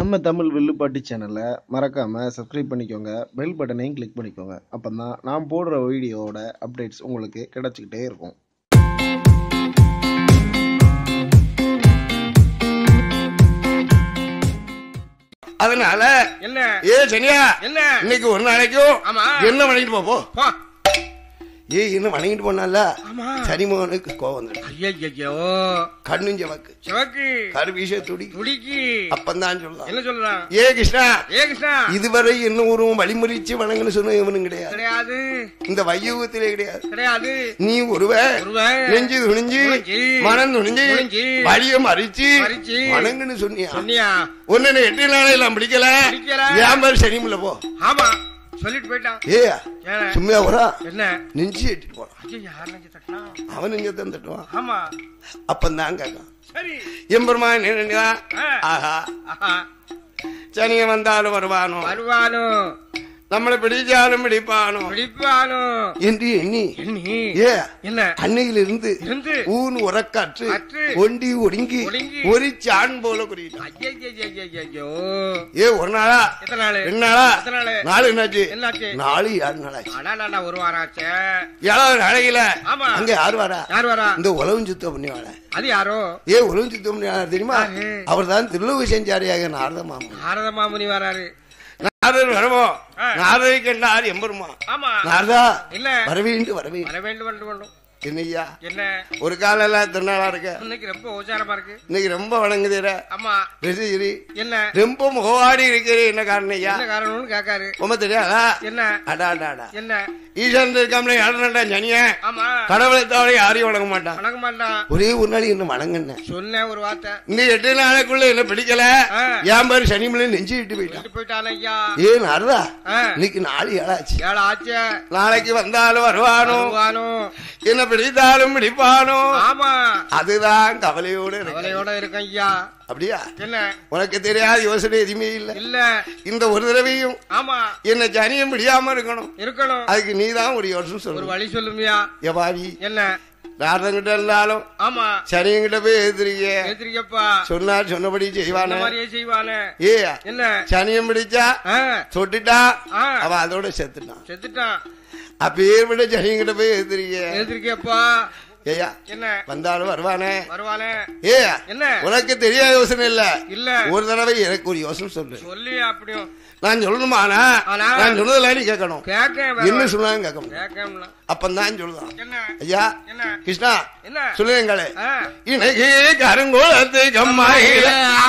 நம்ம தமிழ் வில்லுப்பாட்டு சேனலை மறக்காம சப்ஸ்கிரைப் பண்ணிக்கோங்க பெல் பட்டனையும் கிளிக் பண்ணிக்கோங்க அப்பதான் நான் போடுற வீடியோவோட அப்டேட்ஸ் உங்களுக்கு கிடைச்சிக்கிட்டே இருக்கும் அதனால என்ன ஏ சனியா என்ன இன்னைக்கு ஒரு நாளைக்கும் ஆமா. என்ன வணங்கிட்டு போ, போ போ. ஏ என்ன வணங்கிட்டு போனால ஆமா சனி மகனுக்கு கோவம் வந்துடும் ஐயோ கண்ணும் ஜவக்கு சிவக்கு கருவீச துடி துடிக்கு அப்பந்தான் சொல்லலாம் என்ன சொல்றான் ஏ கிருஷ்ணா ஏ கிருஷ்ணா இதுவரை என்ன உருவம் வழிமுறிச்சு வணங்கன்னு சொன்ன இவனும் கிடையாது கிடையாது இந்த வையுகத்திலே கிடையாது கிடையாது நீ ஒருவ ஒருவன் நெஞ்சு துணிஞ்சு துணிஞ்சு, மனம் துணிஞ்சு துணிஞ்சு, வழிய மறிச்சு மறிச்சு, வணங்குன்னு சொன்னியா சொன்னியா ஒன்னு எட்டு நாளையெல்லாம் பிடிக்கல பிடிக்கல. என் பேர் சனிமுல போ ஆமா சொல்லிட்டு போயிட்டான் ஏ ஏன்? சும்மா வரா என்ன நெஞ்சு எட்டிட்டு போறான் ஐயோ யார் நெஞ்சு தட்டினா அவன் நெஞ்ச தான் தட்டுவான் ஆமா அப்பந்தான் கேட்கான் சரி எம்பெருமான் என்ன ஆ. ஆஹா ஆஹா சனிய வந்தாலும் வருவானோ வருவானோ நம்மளை பிடிச்சாலும் பிடிப்பானோ பிடிப்பானோ என்று எண்ணி எண்ணி ஏ என்ன அன்னையிலிருந்து இருந்து ஊன் உறக்காற்று காற்று, ஒண்டி ஒடுங்கி ஒடுங்கி, ஒரு சான் போல குறியிட்டான் ஐயோ ஏ ஒரு நாளா எத்தனை நாள் ரெண்டு நாளா எத்தனை நாளு? நாலு என்னாச்சு என்னாச்சு நாலு ஏழு நாளாச்சு அடாடாடா ஒரு வாரம் ஆச்சே ஏழாவது நாளையில ஆமா. அங்க யார் வரா யார் வரா இந்த உலகம் சுத்தம் பண்ணி வாழ அது யாரோ ஏ உலகம் சுத்தம் பண்ணி வாழ தெரியுமா யாரு? அவர் தான் திருலோக செஞ்சாரியாக நாரத மாமன் நாரத மாமுனி வராரு நாரதர் வரவோம் ஆ. நாரதை கண்டார் எம்பெருமா ஆமா நாரதா இல்ல வரவேண்டு வரவே வர வேண்டும் வர வேண்டும் என்னய்யா என்ன ஒரு காலம் எல்லாம் திருநாளா இருக்க இன்னைக்கு ரொம்ப உச்சாரமா இருக்கு இன்னைக்கு ரொம்ப வணங்குதீர ஆமா ரசிகரி என்ன ரொம்ப முகவாடி இருக்கிறே என்ன காரணம் ஐயா என்ன காரணம்னு கேக்காரு உம தெரியாதா என்ன அடா அடா அடா என்ன ஈசான் இருக்காமலே யாருடா ஜனிய ஆமா கடவுளை தவிர யாரையும் வணங்க மாட்டான் வணங்க மாட்டான் ஒரே ஒரு நாள் என்ன வணங்கண்ண சொன்னேன் ஒரு வார்த்தை இந்த எட்டு நாளைக்குள்ள என்ன பிடிக்கல ஆ. என் பேர் சனிமலை நெஞ்சு விட்டு போயிட்டான் விட்டு போயிட்டான் ஐயா ஏன் அருதா ஆ. இன்னைக்கு நாலு ஏழாச்சு ஏழு ஆச்சே நாளைக்கு வந்தாலும் வருவானோ வருவானோ என்ன பிடித்தாலும் பிடிப்பானோ ஆமா அதுதான் கவலையோட இருக்கு கவலையோட இருக்கேன் ஐயா அப்படியா என்ன உனக்கு தெரியாத யோசனை எதுவுமே இல்ல இல்ல இந்த ஒரு தடவையும் ஆமா என்ன ஜனியம் பிடியாம இருக்கணும் இருக்கணும் அதுக்கு நீதான் ஒரு யோசனை ஒரு சொல்லணும் வழி சொல்லுமியா எவாவி என்ன நாரதங்கிட்ட இருந்தாலும் ஆமா சனியங்கிட்ட போய் எதிரிக்க ஏத்திரிக்கப்பா சொன்னார் சொன்னபடி இந்த செய்வானே மாதிரியே செய்வானே ஏ என்ன சனியம் பிடிச்சா ஆ, தொட்டுட்டா ஆ. அவன் அதோட செத்துட்டான் செத்துட்டான் அப்பேற்பட்ட சனியங்கிட்ட போய் எதிரிக்க ஏத்திரிக்கப்பா ஏயா என்ன வந்தாலும் வருவானே வருவானே ஏ என்ன உனக்கு தெரியாத யோசனை இல்ல இல்ல ஒரு தடவை எனக்கு ஒரு யோசனை சொல்லு சொல்லி அப்படியும் நான் சொல்லணுமானா ஆனா? நான் சொன்னதெல்லாம் நீ கேட்கணும் கேட்க என்ன சொன்னாலும் கேட்கணும் கேட்கல அப்பந்தான் சொல்லுதான் என்ன ஐயா என்ன கிருஷ்ணா என்ன சொல்லுங்களே ஆ. இன்னைக்கு கருங்குளத்து கம்மாயில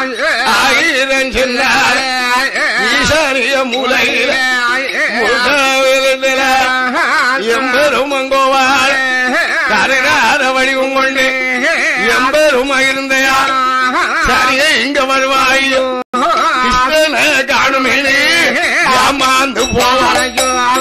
ஆயிரம் சொன்னார் ஈசானிய மூலையில முழுக்காவில எம்பெரும் அங்கோவாள் கருகார வடிவம் கொண்டு எம்பெரும் இருந்தையார் சரியே இங்க வருவாயோ கிருஷ்ணனை காணுமேனே ஏமாந்து போவாய்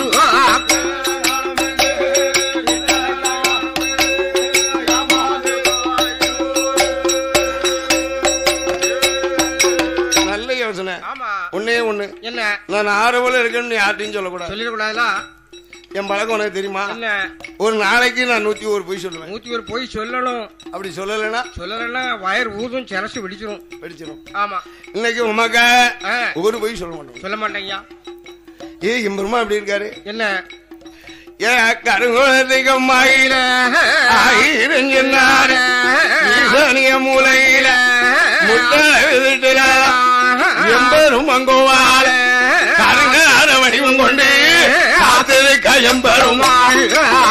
நல்ல யோசனை ஆமா ஒன்னே ஒண்ணு என்ன நான் ஆறுவல இருக்கேன்னு யார்ட்டையும் சொல்லக்கூடாது சொல்லிடக்கூடாதுல என் பழக்கம் உனக்கு தெரியுமா என்ன ஒரு நாளைக்கு நான் நூத்தி ஒரு பொய் சொல்லுவேன் நூத்தி ஒரு போய் சொல்லணும் அப்படி சொல்லலைன்னா சொல்லலன்னா வயர் ஊதும் சிரசு வெடிச்சிரும் வெடிச்சிடும் ஆமா இன்னைக்கு உமக்க ஆ, ஒரு பொய் சொல்ல மாட்டோம் சொல்ல மாட்டேங்கய்யா ஏ எம்பெருமா அப்படி இருக்காரு என்ன ஏ கருங்குளத்துக்கு மயில ஆயிரம் சொன்னாரு ஈசானிய மூலையில முட்டை விதிட்டுல எம்பெரும் அங்கோவால கருங்கார வடிவம் கொண்டு காத்திருக்க எம்பெருமாள்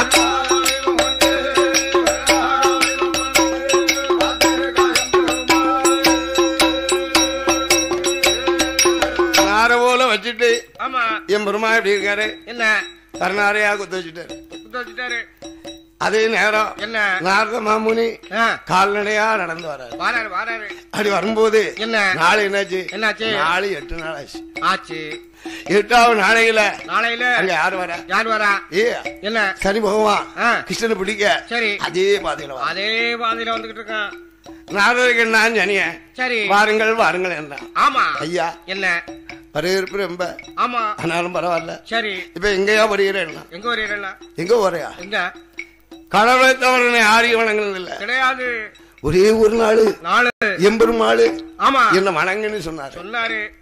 நார போல வச்சுட்டு ஆமா என் பெருமா எப்படி இருக்காரு என்ன கருணாரையா குத்த வச்சுட்டாரு குத்த வச்சுட்டாரு அதே நேரம் என்ன நாரத மாமுனி ஆ, கால்நடையா நடந்து வராரு வாராரு வாராரு அப்படி வரும்போது என்ன நாளை என்னாச்சு என்னாச்சு நாளை எட்டு நாள் ஆச்சு ஆச்சு எட்டாவது நாளையில நாளையில அங்க யாரு வர யார் வரா ஏ என்ன சனி பகவான் ஆ, கிருஷ்ணனை பிடிக்க சரி அதே பாதையில வர அதே பாதையில வந்துகிட்டு இருக்கான் நாரதருக்கு நான் சனிய சரி வாருங்கள் வாருங்கள் என்றான் ஆமா ஐயா என்ன வரவேற்பு ரொம்ப ஆமா ஆனாலும் பரவாயில்ல சரி இப்ப எங்கேயா வருகிறேன் எங்க வரீங்களா எங்க வரையா எங்க கடவுளை தவறனை ஆரிய வணங்குறது இல்ல கிடையாது ஒரே ஒரு நாள் நாலு எம்பெருமாளு ஆமா என்ன வணங்குன்னு சொன்னாரு சொன்னாரு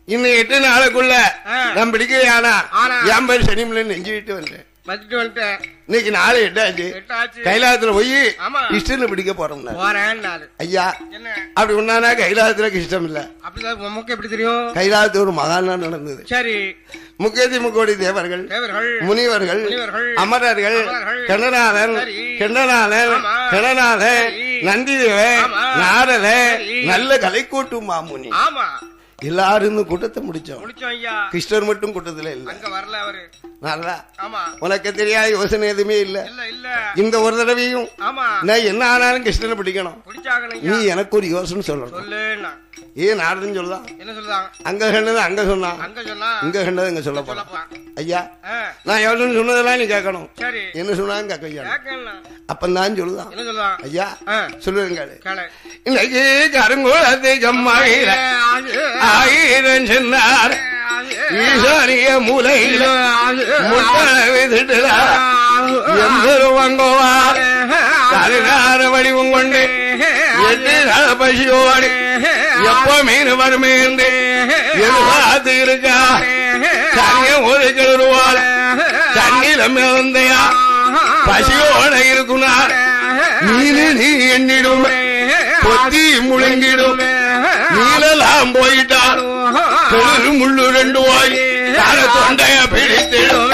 இன்னும் எட்டு நாளுக்குள்ள ஆ. நான் பிடிக்கலையானா ஆனா. என் பேர் சனிமலை நெஞ்சு விட்டு வந்தேன் மதிட்டு வந்துட்டேன் இன்னைக்கு நாலு எட்டாச்சு எட்டாச்சு கைலாசத்துல போய் ஆமா. கிருஷ்ணனை பிடிக்க போறோம்னா போறேன் நாலு ஐயா என்ன அப்படி ஒன்னானா கைலாசத்துல இஷ்டம் இல்ல அப்படிதான் உமக்கு எப்படி தெரியும் கைலாசத்துல ஒரு மகானா நடந்தது சரி முக்கேதி முக்கோடி தேவர்கள் தேவர்கள் முனிவர்கள் முனிவர்கள், அமரர்கள் அமரர்கள், கணநாதன் சரி. கண்டநாதன் ஆமா. கணநாதன் சரி. நந்திதேவன் ஆமா. நாரத சரி. நல்ல கலைக்கூட்டு மாமுனி ஆமா எல்லாரும் இந்த கூட்டத்தை முடிச்சோம் முடிச்சோம் ஐயா கிருஷ்ணர் மட்டும் கூட்டத்துல இல்ல அங்க வரல அவரு நல்லா ஆமா உனக்கு தெரியாத யோசனை எதுவுமே இல்ல இல்ல இல்ல இந்த ஒரு தடவையும் ஆமா நான் என்ன ஆனாலும் கிருஷ்ணனை பிடிக்கணும் பிடிச்சாகணும் நீ ஐயா எனக்கு ஒரு யோசனை சொல்லணும் சொல்லுன்னா ஏன் நாரதன் சொல்லலாம் என்ன சொல்லுதாங்க அங்க கண்டது அங்க சொன்னான் அங்க சொன்னா இங்க கண்டது இங்க சொல்ல சொல்ல போறான் போறான் ஐயா ஆ, நான் எவ்வளவு சொன்னதெல்லாம் நீ கேட்கணும் சரி என்ன சொன்னாங்க கேட்க வைக்கணும். கேட்கலாம் அப்பந்தான் சொல்லுதான் என்ன சொல்லுதான் ஐயா ஆ, சொல்லுங்க கேளு இன்னைக்கு கருங்குளத்தை ஜம்மாயிர ஆயிரம் சொன்னார் ஈசானிய மூலையில முட்டளவி திட்டுறார் எம்பெரும் வங்கோவார் கருகார வடிவம் கொண்டு எட்டு நாள் பசியோடு எப்ப மீன் வருமே என்று எதிர்பார்த்து இருக்கா தனிய ஒரு கிளறுவாள் தண்ணில மிதந்தையா பசியோட இருக்குனார் மீனு நீ எண்ணிடும் பொத்தி முழுங்கிடும் நீலெல்லாம் போயிட்டார் தொழில் முள்ளு ரெண்டு வாய் தர தொண்டைய பிடித்திடும்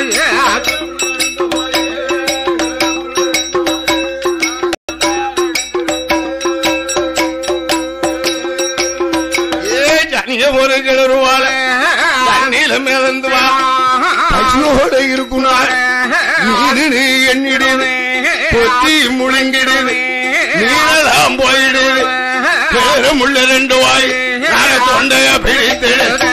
ஏ தனிய ஒரு கிளறுவாள் தண்ணில மிதந்து வா பசியோட இருக்குனார் மீனு நீ எண்ணிடும் பொத்தி முழுங்கிடும் நீளலாம் போயிடுது பேரமுள்ள ரெண்டு வாய் தர தொண்டைய பிடித்திடும்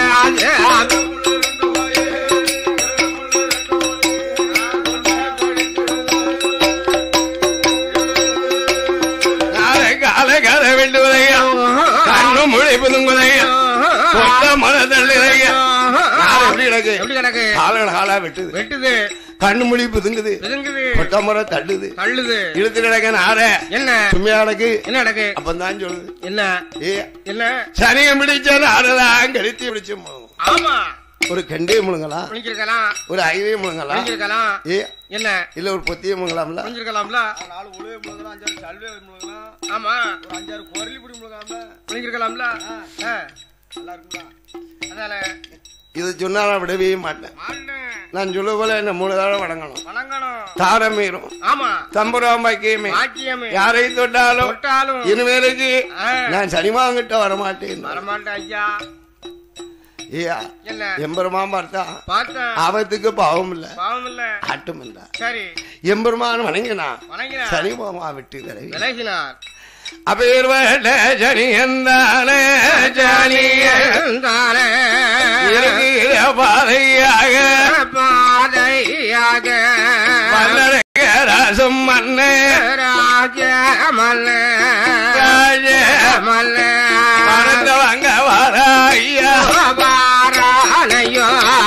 நாளை காலை கரை வெட்டுவதையா கண்ணு மொழி புதுங்குதையா கொத்த மன தள்ளுதையா நாளை எப்படி கிடக்கு எப்படி கிடக்கு காலங்கள் காலா வெட்டுது வெட்டுது கண்ணு மொழி புதுங்குது பிதுங்குது கொத்த மரம் தள்ளுது தள்ளுது இழுத்து கிடக்க நார என்ன சும்மையா கிடக்கு என்ன நடக்கு அப்பந்தான் சொல்லுது என்ன ஏ என்ன சனியம் பிடிச்ச நாரதான் கழுத்தி பிடிச்சு முழுங்கும். ஆமா ஒரு கண்டே முழுங்கலாம் புரிஞ்சிருக்கலாம் ஒரு ஐவே முழுங்கலாம் புரிஞ்சிருக்கலாம் ஏ என்ன இல்ல ஒரு பொத்திய முழுங்கலாம்ல புரிஞ்சிருக்கலாம்ல நாலு உழவு முழுங்கலாம் அஞ்சாறு சல்வே முழுங்கலாம் ஆமா ஒரு அஞ்சாறு குரலி பிடி முழுங்கலாம்ல புரிஞ்சிருக்கலாம்ல ஆ, நல்லா இருக்குங்களா அதால இது சொன்னா நான் விடவே மாட்டேன் மாட்டேன் நான் சொல்ல போல என்ன மூணு தடவை வணங்கணும் வணங்கணும் தாரமீரும் ஆமா தம்புராம் பாக்கியமே பாக்கியமே யாரை தொட்டாலும் தொட்டாலும் இனிமேலுக்கு ஆ, நான் சனிமாங்கிட்ட வரமாட்டேன் வரமாட்டேன் ஐயா ஏயா என்ன எம்பெருமான் பார்த்தா பார்த்தேன் ஆபத்துக்கு பாவம் இல்ல பாவம் இல்ல ஆட்டும் இல்ல சரி எம்பெருமான் வணங்கினா வணங்கினார் சனிமாமா விட்டு விலகி விலகினார் அப்பேர்வட்ட சனி எந்தானே சனிய தானே இருக்கிற பாதையாக பாதையாக வல்லடக ராசம் மண்ணே ராஜமல்ல ராஜ மல்ல மறந்தவங்க வாராய்யா பாரானையோ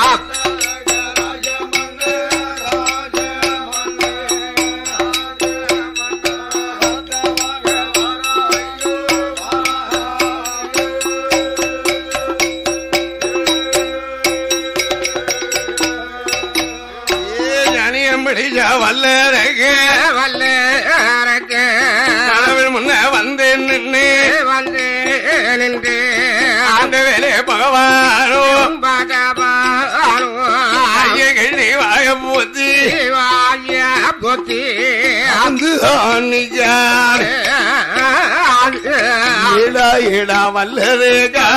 ஏ சனியம் பிடிச்ச வல்லடகு வல்ல கனவில் முன்ன வந்து நின்று வந்து நின்று ஆண்டு வேலே பகவானோ பகவானோ ஐய கிழி வாய பூத்தி சிவாய புத்தி வந்து நிஜார் ஏடா ஏடா வல்லதேகா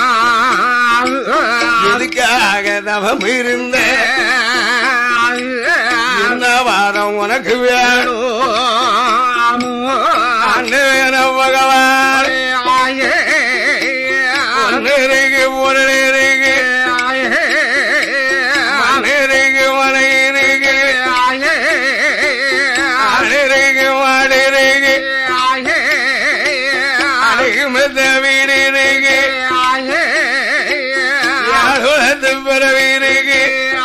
எதுக்காக தவம் இருந்த என்ன வாரம் உனக்கு வேணும் ஆண்டு வேணும் பகவான் ஒன்னிருக்கு பொருளிருக்கு மண்ணிருக்கு மனையிருக்கு ஆடிருக்கு மாடிருக்கு அருகுமத்த வீடு இருக்கு யாருலத்து பிறவி இருக்கு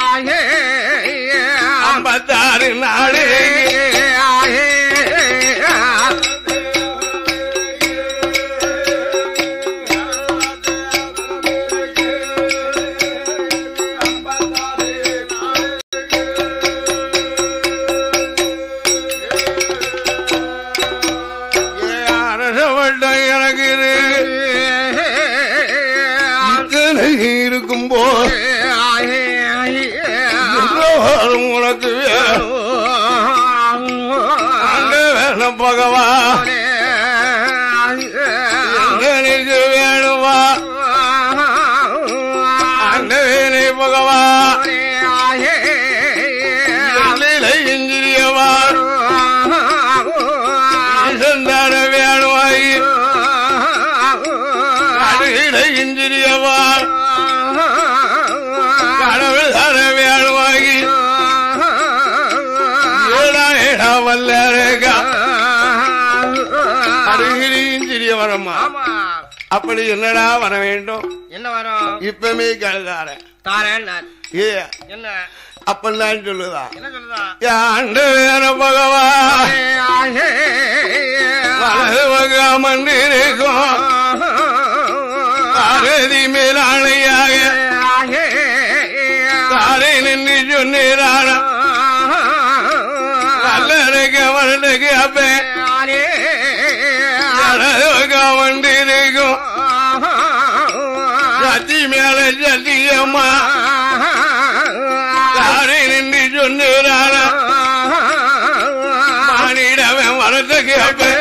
ஐம்பத்தாறு நாடு இருக்கு உனக்கு வேணும் அங்க வேணும் பகவா எனக்கு வேணுமா அந்த வேணை பகவா எல்லையில இந்திரியவா சந்தார வேணுமாயி அருகில இந்திரியவா கடவுள் தர வேணுமாயி ஏடா ஏடா வல்லரேகா அருகில இந்திரிய வரமா அப்படி என்னடா வர வேண்டும் என்ன வரும் இப்பமே கழுதார தாரேன் ஏ என்ன அப்பந்தான் சொல்லுதா என்ன சொல்லுதா ஆண்டு வேற பகவா வலது பகாமன் இருக்கும் பாரதி மேலாணையாக தாரை நின்று சொன்னீரான வல்லருக வருடகு அப்பே வலது பகாமன் இருக்கும் சத்தி மேல சத்தியம்மா தாரை நின்று சொன்னீரான மானிடவன் வரதுக்கு அப்பே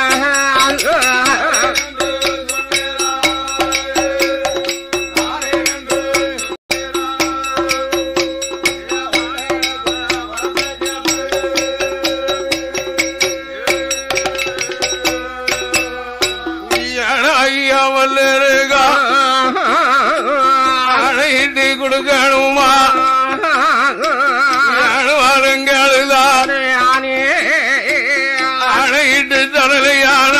ஐயா வல்லருகா அழைத்து கொடுக்கணுமா வருங்காலுதான் அழைத்து தரலையானா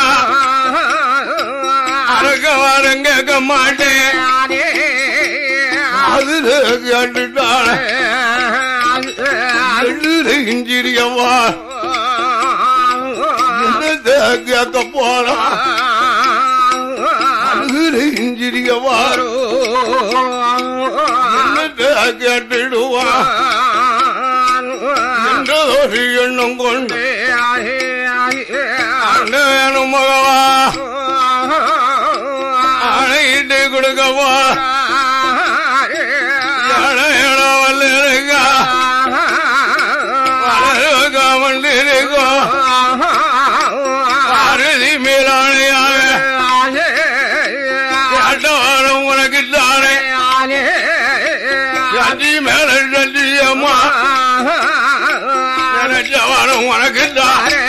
அறக்க வாரம் கேட்க மாட்டேன் அது கேட்டுட்டான இஞ்சிரியவா என்ன கேட்க போறான் அது இஞ்சிரியவா என்ன கேட்டுடுவான் என்ற ஒரு எண்ணம் கொண்டு ஆண்ட வேணும் மகவா அணையிட்டு கொடுக்கவா ஏழோ வல்லிருக்கா வளருக்கா வண்டிருக்கோம் பாரதி மேலாணையாக கேட்டவாரம் உனக்கு தானே சட்டி மேல சட்டியம்மா நினைச்சவாரம் உனக்கு தானே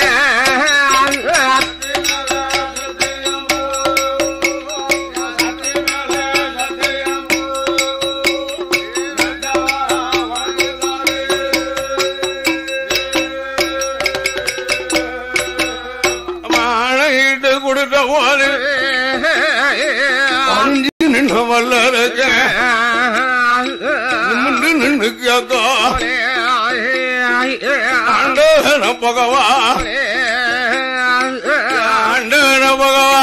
மாணையிட்டு கொடுத்த போது அஞ்சு நின்று வல்லருக்க நின்று நின்று கேட்கோ ஆண்டவன பகவா ஆண்டவன பகவா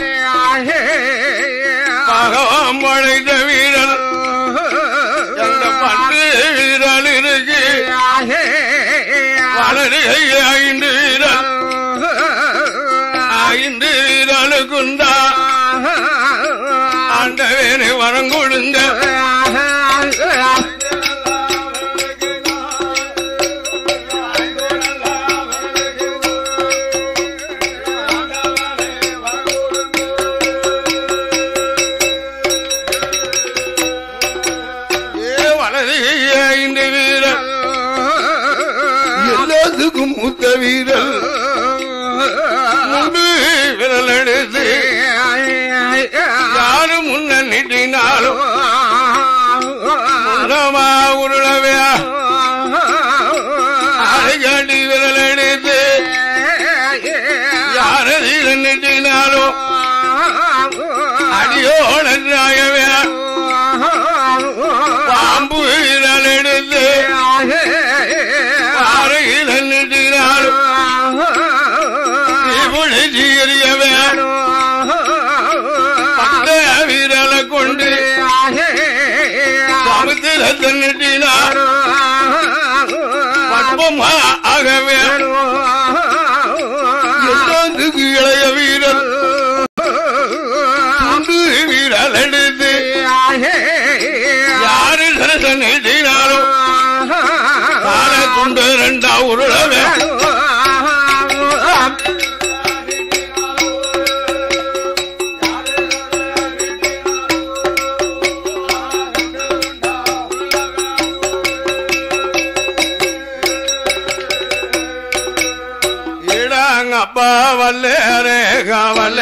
பகவான் படைத்த வீரன் எந்த பட்டு வீரன் இருக்கு வளரு ஐந்து வீரன் ஐந்து வீரனுக்குண்டா ஆண்டவனை வரம் கொடுங்க ஏ வலது ஐந்து வீரன் எல்லாத்துக்கும் மூத்த வீரன் முழு விரல் எடுத்து யாரும் முன்ன நீட்டினாலும் முன்னமா உருளவே அரைகாட்டி விரல் எடுத்து யாரதில் நீட்டினாலும் அடியோடாகவே பாம்பு விரல் எடுத்து அருகில் நீட்டினாலும் இப்படி சீரியவே அந்த வீரலை கொண்டு சமுத்திரத்தை நீட்டினார் பட்பமா ஆகவே எல்லாத்துக்கு இளைய வீரன் துண்டு வீரல் எடுத்து யாரு சரசன் நீட்டினாலும் கால உருளவே இடாங்க அப்பா வல்லேரே காவல்ல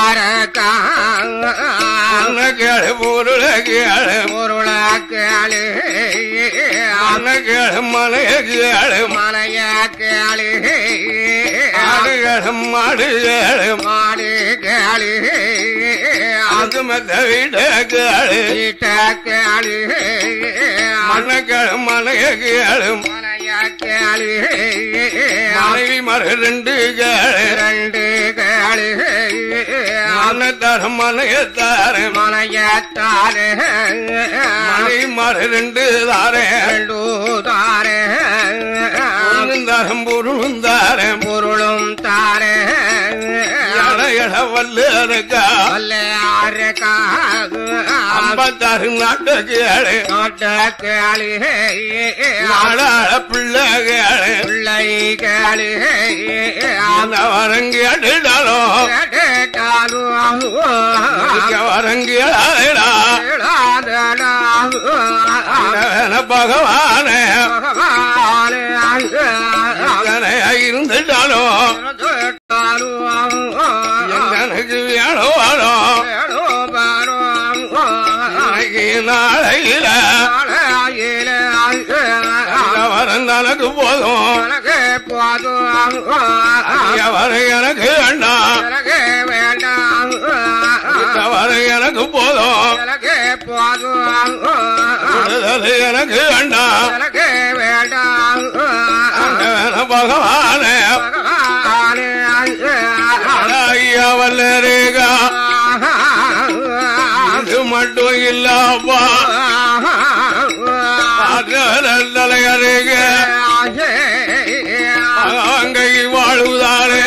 கேளு பொருள கேளு பொருளாக்காளு அன்ன கேளு மலைய கேளு மலையாக்காளு ஆடு கேளு மாடு கேளு மாடு காளு அது மெத்த வீட கேளு வீட்டாக்காளு மண்ண கேளு மலைய கேளு மலையாக்காளு மனைவி மறு ரெண்டு கேளு ரெண்டு காளு மண்ண தர மலைய தார மலையாத்தாளு மனைவி மறு ரெண்டு தாரே ரெண்டு தாரே தரம் பொருளும் தாரேன் பொருளும் தாரே எட எட வல்லருக்கா வல்லாருக்கா ஐம்பத்தாறு நாட்டு கேளு நாட்டக்காளி நாடாள பிள்ளை கேளு பிள்ளை காளி அந்த வரங்கி அடிடாலும் வரங்கி அடாடா பகவானே இருந்துட்டாலும் எனக்கு வேணும் வரும் இன்னைக்கு நாளையில வரம் தனக்கு போதும் வரம் எனக்கு வேண்டாம் வரம் எனக்கு போதும் விடுதலை எனக்கு வேண்டாம் அங்க வேணும் பகவானே ஐயா வல்லரேகா இது மட்டும் இல்லப்பா தலையருக அங்கை வாழ்வுதானே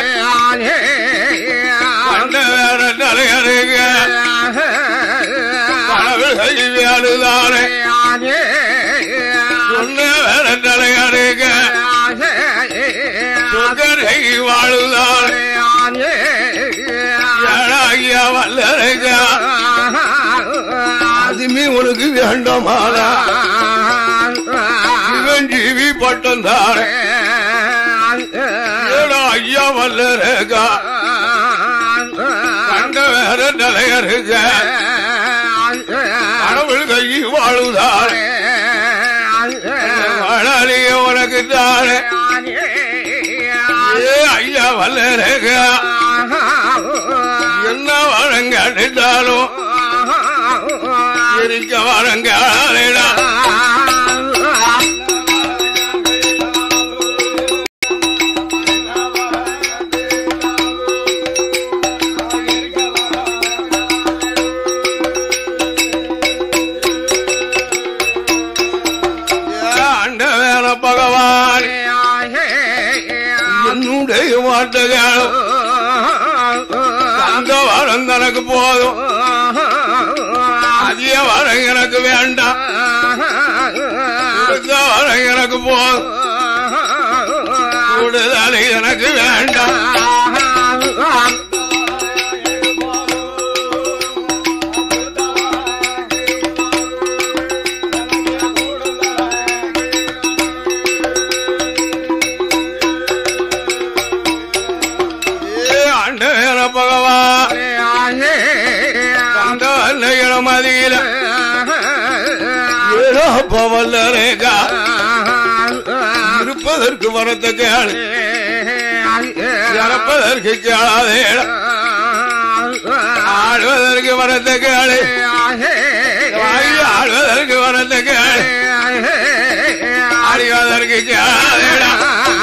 கண்ட வேற தலையருக கடவுளை வேடுதானே சொன்ன வேற தலையருக சுகரை வாழுதானே ஏழாகிய வல்லரேகா அதுமே உனக்கு வேண்டாமாடா இவன் ஜீவி பட்டம் தானே ஏடா ஐயா வல்லரேகா கண்ட வேற தலையருக கடவுள் கை வாழுதானே வாழாளிய உனக்கு தானே ஏ ஐயா வல்லரேகா என்ன வழங்காட்டாலும் இருக்க வழங்காடா ஆண்ட வேற பகவான் என்னுடைய வாட்டுகள் அந்த வரம் தனக்கு போதும் அதிக வரம் எனக்கு வேண்டாம் கொடுத்த வரம் எனக்கு போதும் கூடுதல் எனக்கு வேண்டாம் ஏ ஆண்ட வேற பகவான் அந்த வல்லையில மதியில ஏதோ பவல்லரேகா இருப்பதற்கு வரத்த கேளு இறப்பதற்கு கேளாதேடா ஆழ்வதற்கு வரத்த கேளு வாய் ஆழ்வதற்கு வரத்த கேளு ஆடிவதற்கு கேளாதேடா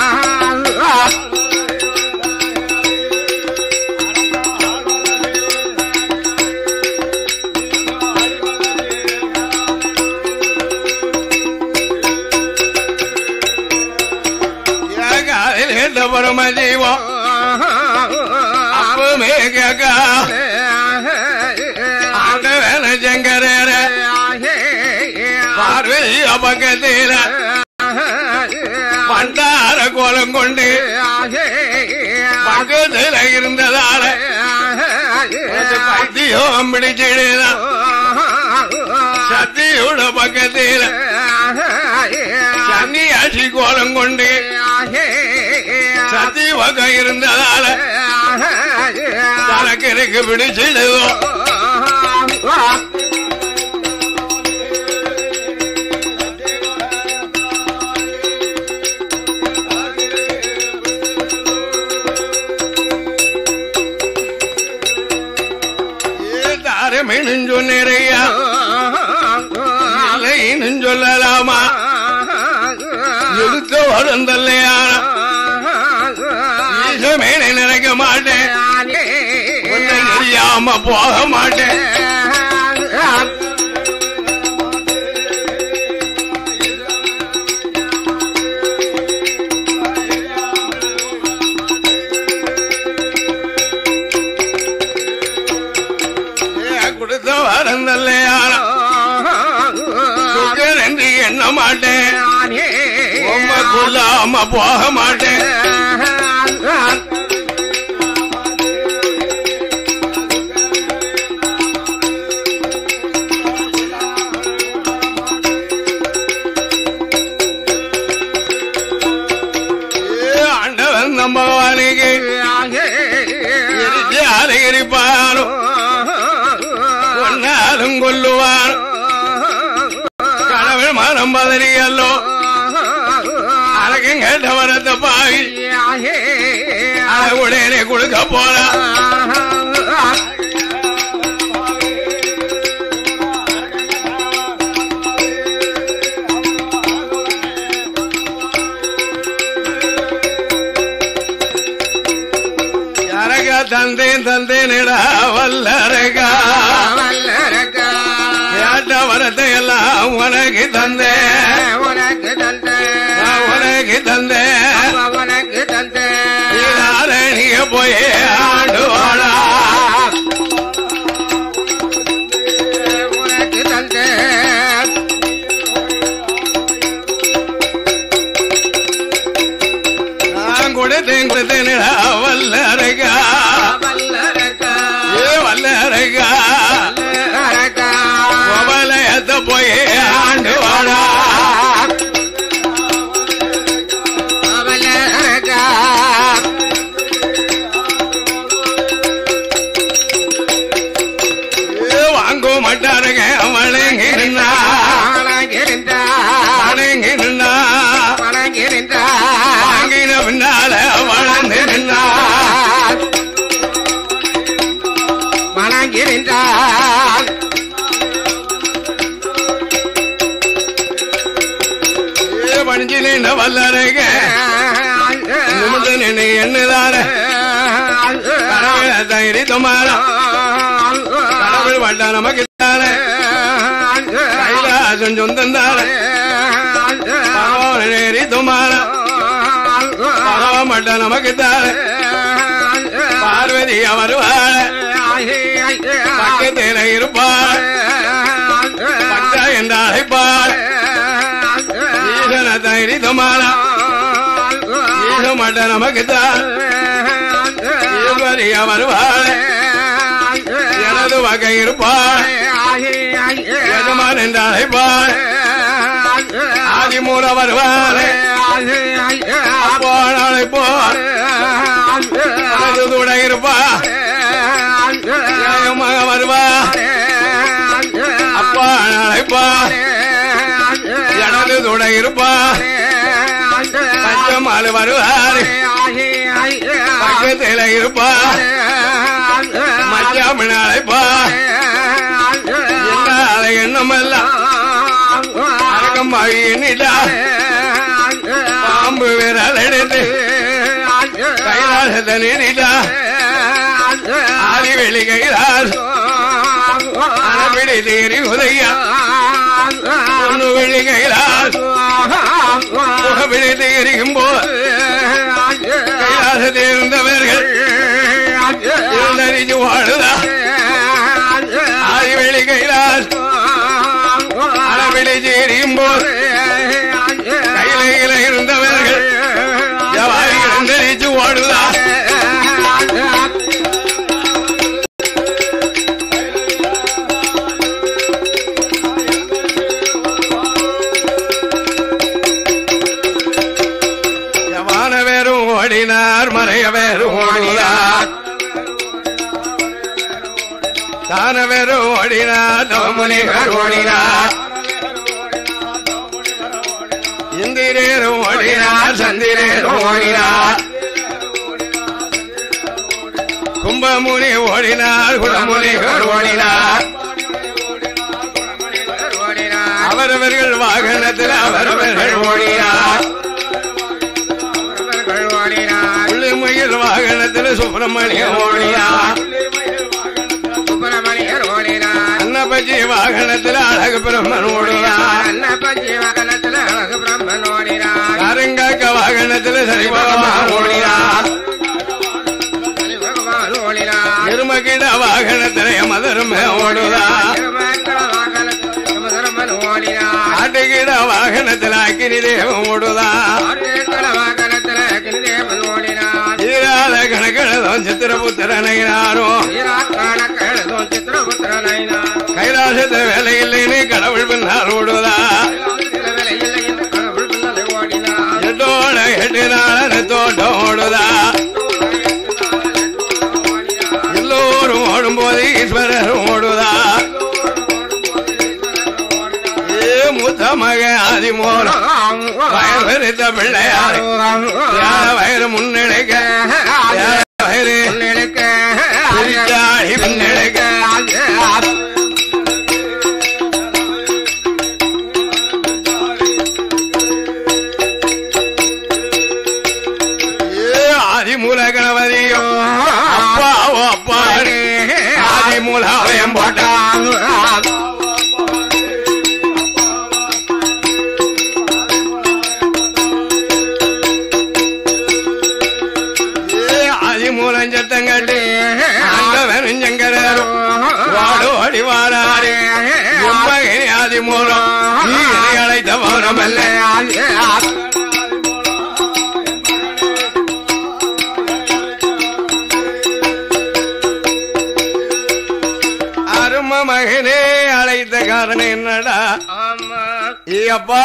ஏகாதில் எந்த பரம ஜீவம் அப்பமே கேக்கா ஆண்ட வேலை சங்கரேர பார்வதி பக்கத்தில பண்டார அலங்கார கோலம் கொண்டு பக்கத்துல இருந்ததால பைத்தியம் பிடிச்சிடுதான் சத்தியோட பக்கத்துல சன்னியாசி கோலம் கொண்டு சத்தி பக்கம் இருந்ததால தனக்கு பிடிச்சிடுவோம் தாரமின்னு சொன்னையா இல்லைன்னு சொல்லலாமா எடுத்த வருந்தல்லையான ஈசமேனை நினைக்க மாட்டேன் உன்னை தெரியாம போக மாட்டேன் கொடுத்த வருந்தல்லையான சுகர் என்று எண்ண மாட்டேன் ரொம்ப கொல்லாம போக மாட்டேன் ஆண்டவன் நம்பவானிக்கு எரிச்சு அலையரிப்பானும் கொன்னாலும் கொல்லுவான் கடவுள் மனம் பதறியல்லோ அழகும் கேட்ட வரத்த பாவி அழகுடனே கொடுக்க போறா யாரக்கா தந்தேன் தந்தேனிடா வல்லரகா கேட்ட வரத்தை எல்லாம் உனக்கு தந்தேன் உனக்கு தந்த நான் உனக்கு தந்தேன் உனக்கு தந்த நீங்க போய் ஆண்டு வாழா உனக்கு தந்த நான் கொடுத்தேன் கொடுத்தேனிடா வல்லரகா வல்லரக்கா ஏ வல்லரகா வல்லரக்கா கோவலயத்த போய் ஆண்டு வாழா வல்லரக்கா ஏ வாங்க மாட்டாருங்க வணங்கிருந்தா வணங்கிருந்தா வணங்கிருந்தா வணங்கிருந்தா வாங்கின பின்னால வளர்ந்திருந்தா வணங்கிருந்தா ஏ பணிஞ்சு நின்ற வல்லரக நிமிந்து நின்று எண்ணுதார கடவுள் தைரி துமாரா கடவுள் வட்ட நமக்கு தார கைலாசம் சொந்தம் தார பகவான் நேரி துமாரா பகவான் மட்ட நமக்கு தார பார்வதி வருவாಳ பக்கத்தில் இருப்பாள் பக்க என்று அழைப்பாள் ஈசன தைரி துமாரா ஈச மட்ட நமக்கு தான் ஈஸ்வரிய வருவாள் எனது வகை இருப்பாள் எஜமான் என்று அழைப்பாள் ஆதிமூல வருவாள் அப்போ அழைப்போம் எனது துணை இருப்பாள் மக வருவா அப்பா அழைப்பா எனது துணை இருப்பா பஞ்சமாலு வருவார் பக்கத்தில் இருப்பா மச்சாமன் அழைப்பா என்ன எண்ணமெல்லாம் அரக்கம் பாவி எண்ணிட்டா பாம்பு விரல் எடுத்து கைலாசத்தை நீடிட்டா ஆதி வெளி கைலாஸ் அறப்பிடி தேறி உதையா ஒன்று வெளி கைலாஸ் முகப்பிடி தேறியும் போது கைலாசத்தில் இருந்தவர்கள் இருந்தறிஞ்சு வாழுதா ஆதி வெளி கைலாஸ் அறப்பிடி தேறியும் போது கையில இருந்தவர்கள் ஓடினார் மறையவர் ஓடுகிறார் தானவர் ஓடினார் தவமுனிவர் ஓடினார் இந்திரேர் ஓடினார் சந்திரேர் ஓடினார் கும்பமுனி ஓடினார் குடமுனிவர் ஓடினார் அவரவர்கள் வாகனத்தில் அவரவர்கள் ஓடினார் புள்ளிமயில் வாகனத்தில் சுப்பிரமணியம் ஓடினார் சுப்பிரமணியர் ஓடினார் அன்னபஜி வாகனத்தில் அழகு பிரம்மன் ஓடினார் அன்னப்பஞ்சி வாகனத்தில் அழகு பிரம்மன் ஓடினார் கருங்காக்க வாகனத்தில் சரி பகவான் ஓடினார் சரி பகவான் ஓடினார் எருமகிட வாகனத்தில் மதுரமே ஓடுதார் திருமங்கல வாகனத்தில் யமதர்மன் ஓடினார் ஆட்டுகிட வாகனத்தில் அக்கினி தேவம் ஓடுதார் ஆட்டேக்கல வாகனத்தில் கிருதேவன் ஓடினார் தீராத கணக்கிழதும் சித்திரபுத்திரனாரும் வீராக்கான கழுதும் சித்திரபுத்திரனாயினார் கைலாசத்தை வேலை இல்லைன்னு கடவுள் பின்னால் ஓடுதார் சில வேலையில் இந்த கடவுள் பின்னலை ஓடினார் எட்டோட எட்டு நாள தோட்டம் ஓடுதா எல்லோரும் ஓடும்போது ஈஸ்வரர் ஓடுதா ஏ மூத்த மக ஆதி மூலம் வயர் வெறுத்த பிள்ளையாரு யார வயறு முன்னெடுக்க யார வயறு பிரிச்சாடி பின்னெடுக்க ஏ ஆதி மூல கணபதியோ அப்பாவோ அப்பா ஆதி மூல அவயம் போட்டான் ஏ ஆதி மூலம் சத்தம் கட்டி அந்த வெறுஞ்சங்கரோ வாடு ஓடி வாராரு எம்பகினி ஆதி மூலம் நீ என்னை அழைத்த மௌனமல்ல அரும மகனே அழைத்த காரணம் என்னடா ஆமா ஏ அப்பா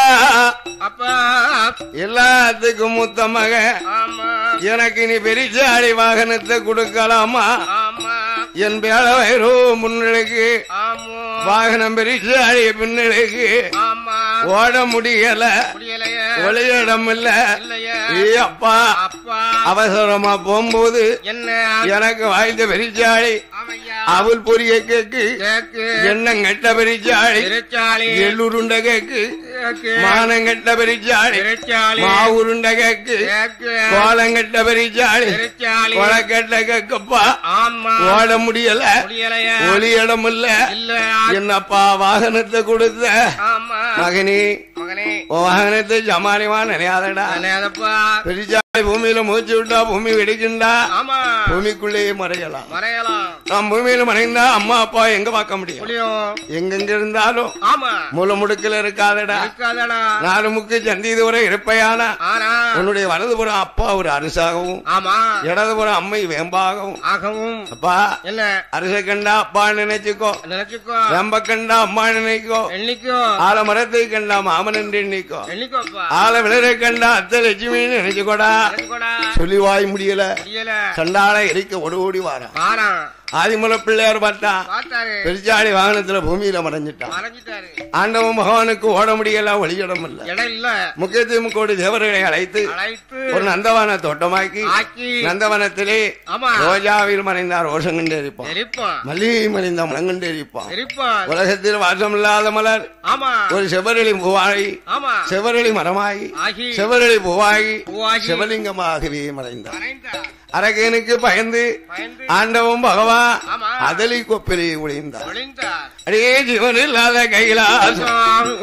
அப்பா எல்லாத்துக்கும் முத்த மக ஆமா எனக்கு நீ பெரிச்சாடி வாகனத்தை கொடுக்கலாமா ஆமா என் பேர வயிறோ முன்னிலைக்கு ஆமோ வாகனம் பெரிச்சாடி பின்னலுக்கு ஆமா ஓட முடியல முடியலைய ஒளியிடம் இல்ல இல்லையா ஏ அப்பா அப்பா அவசரமா போகும்போது என்ன எனக்கு வாய்ந்த பெரிச்சாடி அவையா அவள் பொரிய கேக்கு கேக்கு எண்ணம் கெட்ட பெரிச்சாடி திருச்சாளி எள்ளுருண்ட கேக்கு கேக்கு மானம் கெட்ட பெரிச்சாடி திருச்சாளி மாவுருண்ட கேக்கு கேக்கு கோலம் கெட்ட பெரிச்சாடி திருச்சாளி கொலை கெட்ட கேக்கப்பா ஆமா ஓட முடியல முடியலைய ஒளி இடம் இல்ல இல்ல என்னப்பா வாகனத்தை கொடுத்த ஆமா மகனி மகனே உன் வாகனத்தை ஜமானிவா நினையாதடா அனேதப்பா பெரிச்சாடி பூமியில மூச்சு விட்டா பூமி வெடிக்குண்டா ஆமா பூமிக்குள்ளேயே மறையலாம் மறையலாம் நாம் பூமியில மறைந்தா அம்மா அப்பா எங்க பார்க்க முடியும் முடியும் எங்கெங்க இருந்தாலும் ஆமா மூல முடுக்கல இருக்காதடா இருக்காதடா நாலு முக்கு சந்தி தூரம் இருப்பையானா ஆனா உன்னுடைய வலதுபுறம் அப்பா ஒரு அரசாகவும் ஆமா இடதுபுறம் அம்மை வேம்பாகவும் ஆகவும் அப்பா என்ன அரச கண்டா அப்பா நினைச்சுக்கோ நினைச்சுக்கோ ரெம்ப கண்டா அம்மா நினைக்கோ எண்ணிக்கோ ஆலமரத்தை கண்டா மாமன் என்று எண்ணிக்கோ எண்ணிக்கோப்பா ஆல விளரை கண்டா அத்தை லட்சுமின்னு நினைச்சுக்கோடா நினைச்சுக்கோடா சொல்லி வாய் முடியல முடியல சண்டால எரிக்க ஓடி ஓடி வாரான் வாரான் ஆதிமலை பிள்ளையார் பார்த்தான் பார்த்தாரு பெருச்சாடி வாகனத்துல பூமியில மறைஞ்சிட்டான் மறைஞ்சிட்டாரு ஆண்டவன் பகவானுக்கு ஓட முடியல வழியிடம் இல்ல இடம் இல்ல முக்கியத்துவம் கோடி தேவர்களை அழைத்து அழைத்து ஒரு நந்தவன தோட்டமாக்கி ஆக்கி நந்தவனத்திலே ஆமா ரோஜாவில் மறைந்தார் ரோஷம் கண்டேரிப்பான் எரிப்பான் மல்லிகை மறைந்த மலங்கண்டேரிப்பான் எரிப்பான் உலகத்தில் வாசமில்லாத மலர் ஆமா ஒரு செவரளி பூவாகி ஆமா செவரளி மரமாகி ஆகி செவரளி பூவாகி பூவாகி சிவலிங்கமாகவே மறைந்தார் மறைந்தார் அரகனுக்கு பயந்து பயந்து ஆண்டவன் பகவான் ஆமா. அதலி கொப்பிலே ஒளிந்தார் ஒளிந்தார் அடே ஜீவன் இல்லாத கைலாசம்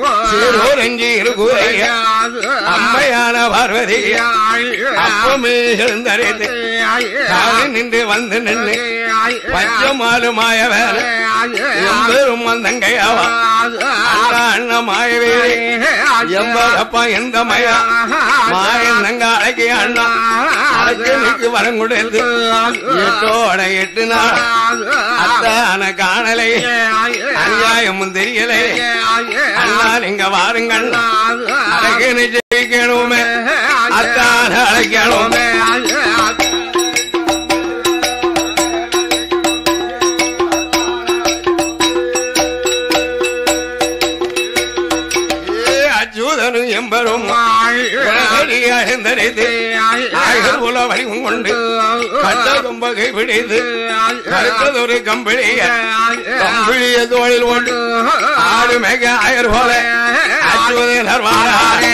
சீரோரஞ்சி இருக்குறைய அம்மையான பார்வதி அப்பமே எழுந்தரைந்து காலை நின்று வந்து நின்று பச்சமாலு மாய வேலை எம்பெரும் வந்தங்கையாவா அண்ணா அண்ணா மாயவேலி எம்பரப்பா எந்த மயா மாயன் தங்க அழகி அண்ணா அழகனுக்கு வரங்குடைந்து எட்டோட எட்டு நாள் அத்தான காணலை அநியாயமும் தெரியலை அண்ணா நீங்க வாருங்கள் அழகனு ஜெயிக்கணுமே அத்தான் அழைக்கணும் ஏ அச்சூதனும் எம்பரும் எழுந்தரித்து ஆய்கள் உல வடிவம் கொண்டு கட்ட கும்பகை பிடித்து அடுத்ததொரு கம்பிளிய கம்பிளிய தோளில் கொண்டு ஆடு மேக ஆயர் போல அச்சுவதனர் வாராரே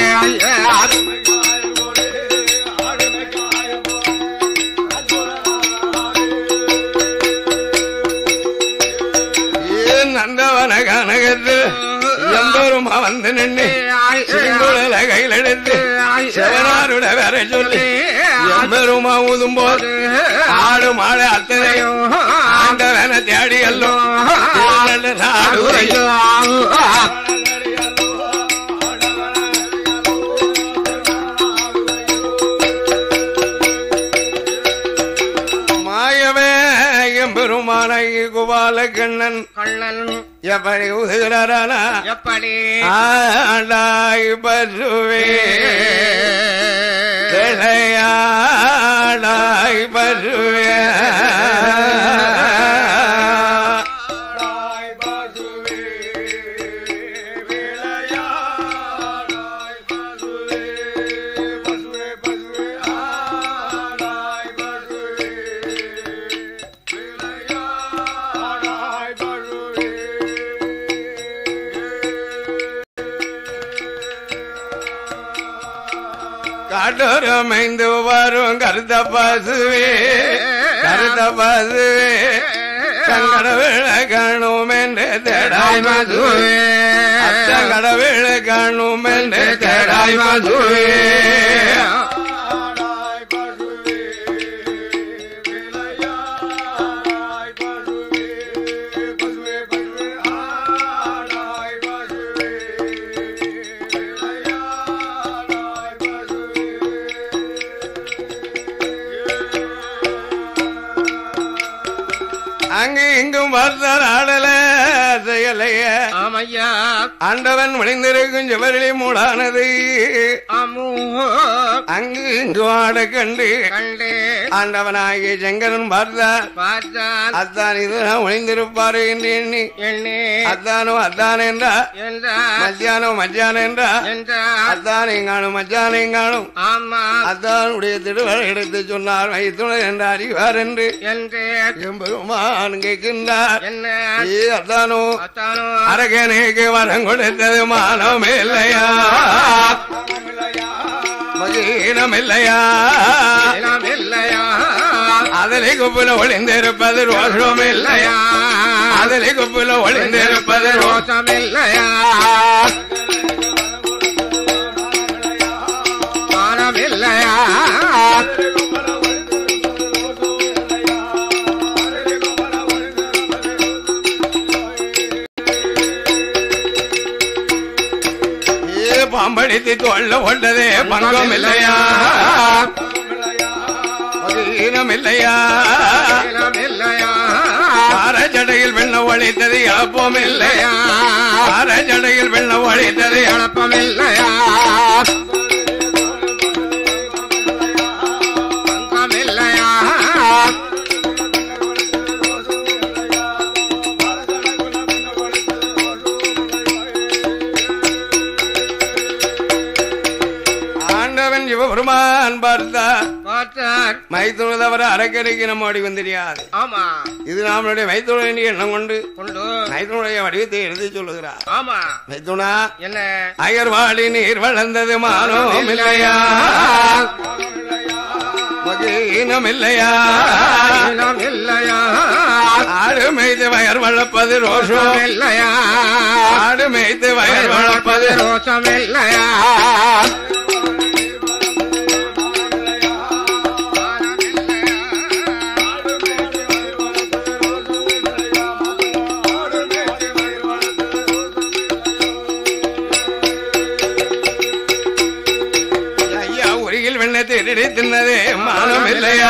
ஏன் நந்தவன கனகத்து எந்தோரும் வந்து நின்று சிங்குழல கையில் எடுத்து சிவனாருட வேற சொல்லி எம்பெருமா ஊதும் போது ஆடு மாடு அத்தனையும் ஆண்டவன தேடி எல்லோ மாயவே எம்பெருமான குபால கண்ணன் கண்ணன் எப்படி உதுகிறாரானா எப்படி ஆடாய் பசுவே விளையாடாய் பசுவே காட்டோரமைந்து வரும் கருத்த பசுவே கருத்த பசுவே கங்கடவிழ காணும் என்று தேடாய் மதுவே கடவிழ காணும் என்று தேடாய் மதுவே அங்கு இங்கும் பார்த்தர் ஆடல செயலைய ஆமையா ஆண்டவன் விளைந்திருக்கும் ஜவரளி மூடானது அமு அங்கு இங்கு ஆட கண்டு கண்டு ஆண்டவனாகிய சங்கரன் பார்த்தார் பார்த்தான் அத்தான் இதுதான் ஒளிந்திருப்பாரு என்று எண்ணி எண்ணி அத்தானும் அத்தான் என்றா என்றார் மத்தியானம் மத்தியானம் என்றா என்றார் அத்தானையும் காணும் மத்தியானையும் காணும் ஆமா அத்தானுடைய திருவரை எடுத்து சொன்னார் வைத்துணை என்று அறிவார் என்று என்று எம்பெருமான் கேட்கின்றார் என்ன ஏ அத்தானோ அத்தானோ அரகனுக்கு வரம் கொடுத்தது மானம் இல்லையா மகீனம் இல்லையா இனம் இல்லையா அதிலே குப்புல ஒளிந்திருப்பது ரோஷம் இல்லையா அதிலே குப்புல ஒளிந்திருப்பது ரோஷம் ரோஷம் இல்லையா மானம் இல்லையா ஏ பாம்படித்து தோல்ல ஒட்டதே பங்கம் இல்லையா மகீனம் இல்லையா இனம் இல்லையா ஜடையில் வெண்ண ஒழித்தது இழப்போம் இல்லையா ஜடையில் வெண்ண ஒழித்தது இழப்போம் குழப்பம் இல்லையா பங்கம் இல்லையா ஆண்டவன் சிவபெருமான் பார்த்தா பார்த்தார் மைத்துனதவர அரக்கரைக்கு நம்ம வடிவம் தெரியாது ஆமா இது நம்மளுடைய மைத்துன எண்ணம் கொண்டு கொண்டு மைத்துனுடைய வடிவத்தை எழுதி சொல்லுகிறார் ஆமா மைத்துனா என்ன அயர்வாடி நீர் வளர்ந்தது மானோம் இல்லையா மகீனம் இல்லையா இனம் இல்லையா ஆடு மேய்த்து வயர் வளர்ப்பது ரோஷம் இல்லையா ஆடு மேய்த்து வயர் வளர்ப்பது ரோ- ரோஷம் இல்லையா ஐயா உரியில் வெண்ணை திருடி தின்னதே மானம் இல்லையா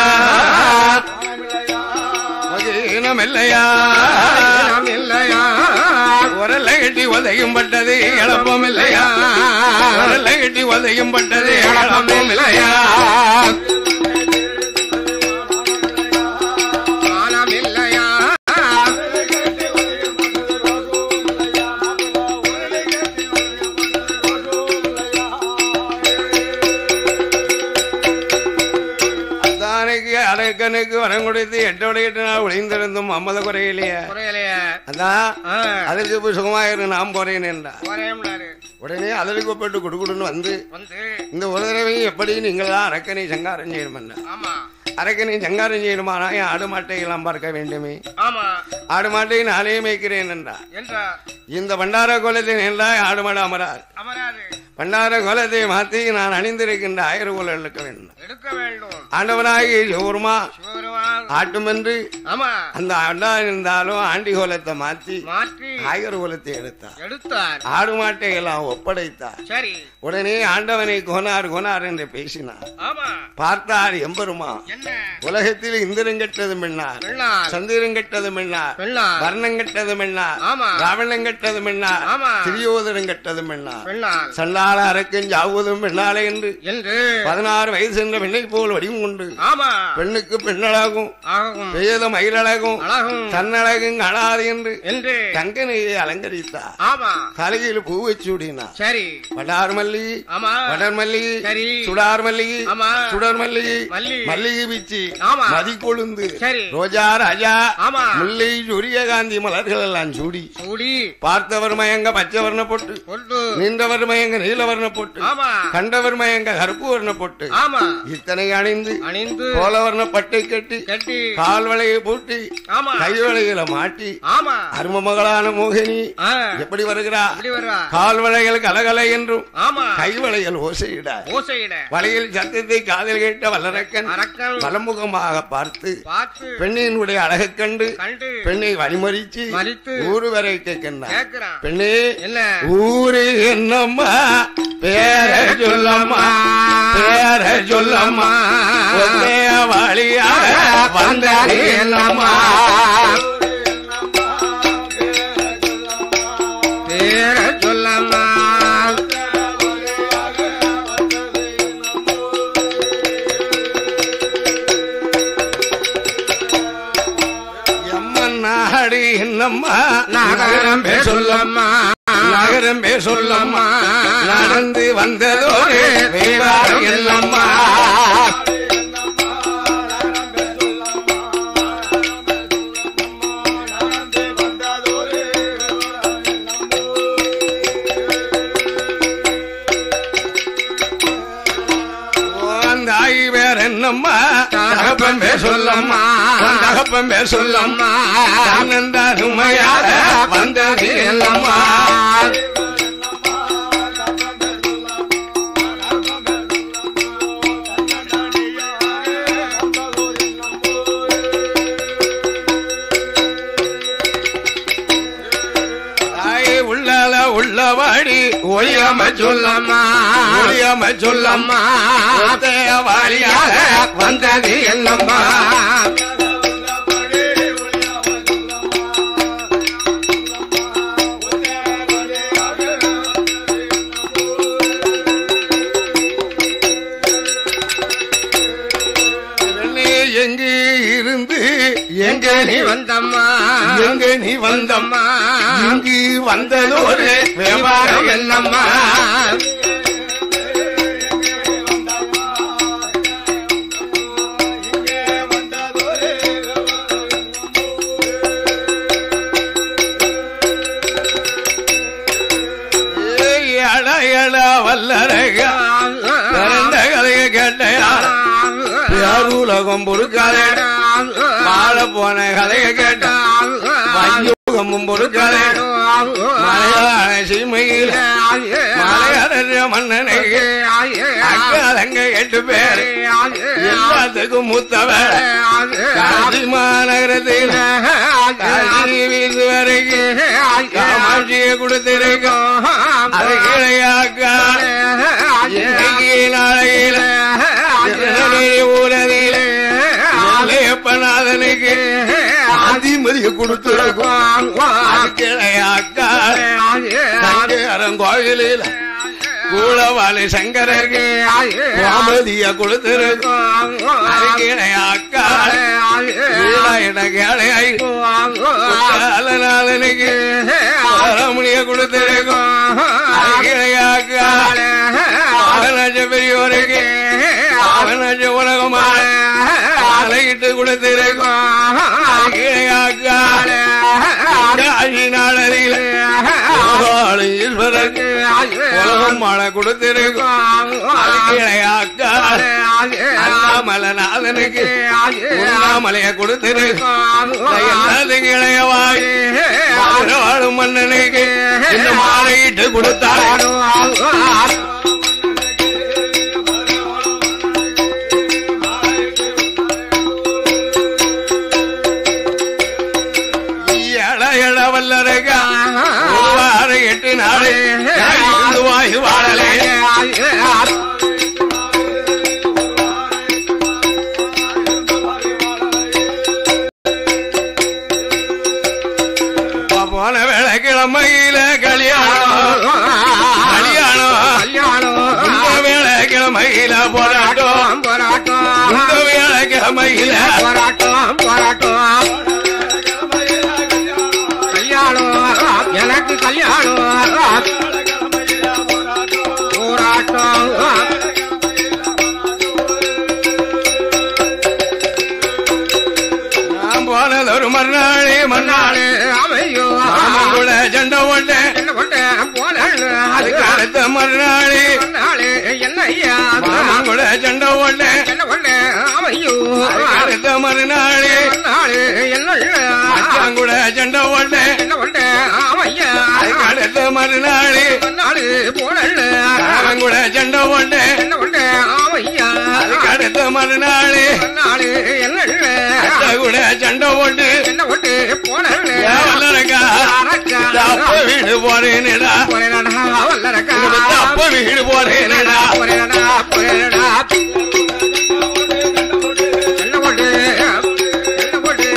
மகீனம் இல்லையா இனம் இல்லையா உர உடல்ல கட்டி உதையும் பட்டது இழப்பம் இல்லையா உடல்ல கட்டி உதையும் பட்டது இழப்பம் இல்லையா மானமில்லையா அதானுக்கு அரைக்கனுக்கு வரம் கொடுத்து எட்டோட எட்டு நாள் ஒளிந்திருந்தும் அம்மத குறையிலையே குறையலையே அதான் ஆ, அதற்கு போய் சுகமாயிரு நான் போறேன் என்றா குறையும்னாரு. உடனே அதற்கு ஒப்பிட்டு குடுகுடுன்னு வந்து வந்து இந்த ஒரு தடவை எப்படி நீங்கள் தான் அரக்கனை சங்காரம் செய்யணும்னா ஆமா அரக்கனை சங்காரம் செய்யணுமானா என் ஆடு மாட்டை எல்லாம் பார்க்க வேண்டுமே ஆமா ஆடு மாட்டை நானே மேய்க்கிறேன் என்றா என்றார் இந்த பண்டார கோலத்தை நின்றா ஆடு மாடு அமரார் அமராது பண்டார கோலத்தை மாற்றி நான் அணிந்திருக்கின்ற ஆயிர கோலம் எடுக்க வேண்டும் எடுக்க வேண்டும் ஆண்டவனாகி சிவருமா சிவபெருமான் ஆட்டுமென்று ஆமா அந்த ஆண்டா இருந்தாலும் ஆண்டி கோலத்தை மாற்றி மாற்றி ஆயிர கோலத்தை எடுத்தார் எடுத்தார் ஆடு மாட்டை எல்லாம் ஒப்படைத்தார் சரி உடனே ஆண்டவனை கோனார் கோனார் என்று பேசினார் ஆமா பார்த்தார் எம்பெருமா என்ன உலகத்தில் இந்திரன் கெட்டதும் என்னார் பெண்ணார் சந்திரன் கெட்டதும் என்னார் பெண்ணார் வர்ணம் கெட்டதும் என்னார் ஆமா ராவணன் கெட்டதும் என்னார் ஆமா. திரியோதரன் கெட்டதும் என்னார் பெண்ணார் சண்டாள அரக்கன் ஜாவுவதும் பெண்ணாலே என்று என்று பதினாறு வயசு என்ற பெண்ணை போல் வடிவம் கொண்டு ஆமா பெண்ணுக்கு பெண்ணழகும் ஆகும் பெயத மயிலழகும் அழகும் தன்னழகும் அழாது என்று என்று கங்கனையை அலங்கரித்தார் ஆமா தலையில் பூவை சூடினார் சரி வடார் மல்லிகை ஆமா வடர் மல்லிகை சரி சுடார் மல்லிகை ஆமா சுடர் மல்லிகை மல்லி மல்லிகை பிச்சி ஆமா. மதி கொழுந்து சரி. ரோஜா ராஜா ஆமா முல்லை சூரியகாந்தி மலர்கள் எல்லாம் சூடி சூடி பார்த்தவர் மயங்க பச்சை வர்ண பொட்டு கொண்டு நின்றவர் மயங்க நீலவர்ண பொட்டு ஆமா கண்டவர் மயங்க கருப்பு வர்ண பொட்டு ஆமா இத்தனை அணிந்து அணிந்து கோலவர்ண பட்டை கட்டி கட்டி கால் வளையை பூட்டி ஆமா கை வளையில மாட்டி ஆமா அரும மகளான மோகினி ஆ, எப்படி வருகிறா அப்படி வர்றா கால் வளையல் கலகலை என்றும் ஆமா கை வளையல் ஓசையிட ஓசையிட வளையல் சத்தத்தை காதில் கேட்ட வல்லரக்கன் அரக்கன் பலமுகமாக பார்த்து பார்த்து பெண்ணினுடைய அழகைக் கண்டு கண்டு பெண்ணை வழிமறிச்சு மறித்து ஊரு வரை கேட்கின்றான் கேக்குறான் பெண்ணே என்ன ஊரு என்னம்மா பேர சொல்லம்மா பேர சொல்லம்மா ஒத்தே வழியாக வந்தாரு என்னம்மா பேர சொல்லம்மா எம்மன் நாடு என்னம்மா நகரம் பேர் சொல்லம்மா நகரம் பேர் சொல்லம்மா நடந்து வந்ததோரு விவகாரம் இல்லம்மா தாய் பேர் என்னம்மா தகப்பன் பேர் சொல்லம்மா தகப்பன் பேர் சொல்லம்மா ஆனந்த சுமையாக வந்தது இல்லம்மா தாயே உள்ளால உள்ளவாடி ஒளியாம சொல்லம்மா ஒளியாம சொல்லம்மா வாரியாக வந்தது என்னம்மா பெண்ணே எங்கே இருந்து எங்க நீ வந்தம்மா எங்க நீ வந்தம்மா இங்கு வந்ததோரு வியாபாரம் என்னம்மா ஏய், அட, அட, வல்லரகா. பிறந்த கதையை கேட்டையா பேருலகம் பொறுக்காதே வாழ போன கதையை கேட்டா வஞ்சுகமும் பொறுக்காதே மலையாள சீமையில் மலையாள மன்னனை அக்காலங்க எட்டு பேர் எல்லாத்துக்கும் மூத்தவர் காசி மாநகரத்தில் காசி வீசு வரைக்கும் காமாட்சியை கொடுத்திருக்கும் அது கிளையாக்கா இன்னைக்கு நாளையில திருநெல்வேலி ஊரதில் எல்லையப்பநாதனுக்கு ஆதி அனுமதியை கொடுத்துருக்கோம் அக்கா சங்கரன் கோயிலில் கூலவாளி சங்கரருக்கு கோமதிய கொடுத்திருக்கோம் அக்கா கேளையாய் நாளனுக்கு ரமணிய கொடுத்திருக்கோம் அக்கா அவனாச்ச பெரியோருக்கு அவனாச்ச உலகமான அலையிட்டு கொடுத்திருக்கோம் அக்கா நாளறியில் ஈஸ்வரருக்கு உலகம் வாழ கொடுத்திருக்கோம் அக்கா அண்ணாமலநாதனுக்கு உண்ணாமலைய கொடுத்திருக்கோம் எல்லாத்துக்கும் இளையவாய் வாழும் மன்னனுக்கு இந்த மாலையிட்டு கொடுத்தாரு எட எட வல்லரகா ஒரு வாரம் எட்டு நாடு இருந்து வாய் வாழலே போன வேலை கிழமையில கல்யாணம் கல்யாணம் இந்த வேலை கிழமையில போராட்டம் இந்த வேலை கிழமையில எனக்கு கல்யாணம் போராட்டம் நான் போனது ஒரு மறுநாளே மறுநாள் அமையோ கூட சண்டை ஓட்டேன் என்ன பண்ண போன அதுக்கு அடுத்த மறுநாளே நாளே என்ன ஐயா மாமன் கூட சண்டை ஓட்டேன் என்ன பண்ண அமையோ அதுக்கு அடுத்த மறுநாளே நாளே என்ன அச்சான் கூட சண்டை ஓட்டேன் என்ன பண்ண ஆமையா அதுக்கு அடுத்த மறுநாளே நாளு போனல்ல அவன் கூட சண்டை ஓட்டேன் என்ன பண்ண ஆமையா அதுக்கு அடுத்த மறுநாளே நாளு என்ன அத்தை கூட சண்டை ஓட்டு என்ன பண்ண போனல்ல வல்லரக்கா அப்ப வீடு போறேனேடா வல்லரக்கா அப்ப வீடு போறேனேடா போறேடா போறேடா என்ன போட்டு என்ன போட்டு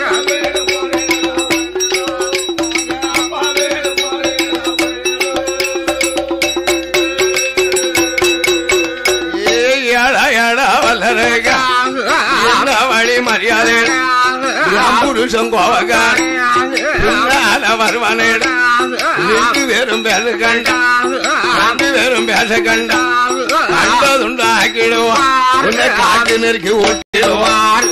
ஏடா ஏடா வல்லரக்கா என்ன வழி மரியாதை என் புருஷன் கோவக்கார் பின்னால வருவானேடா ரெண்டு பேரும் பேச கண்டா ரெண்டு பேரும் பேச கண்டா கண்டதுண்டு ஆக்கிடுவான் உன்னை காட்டு நெருக்கி ஓட்டிடுவான்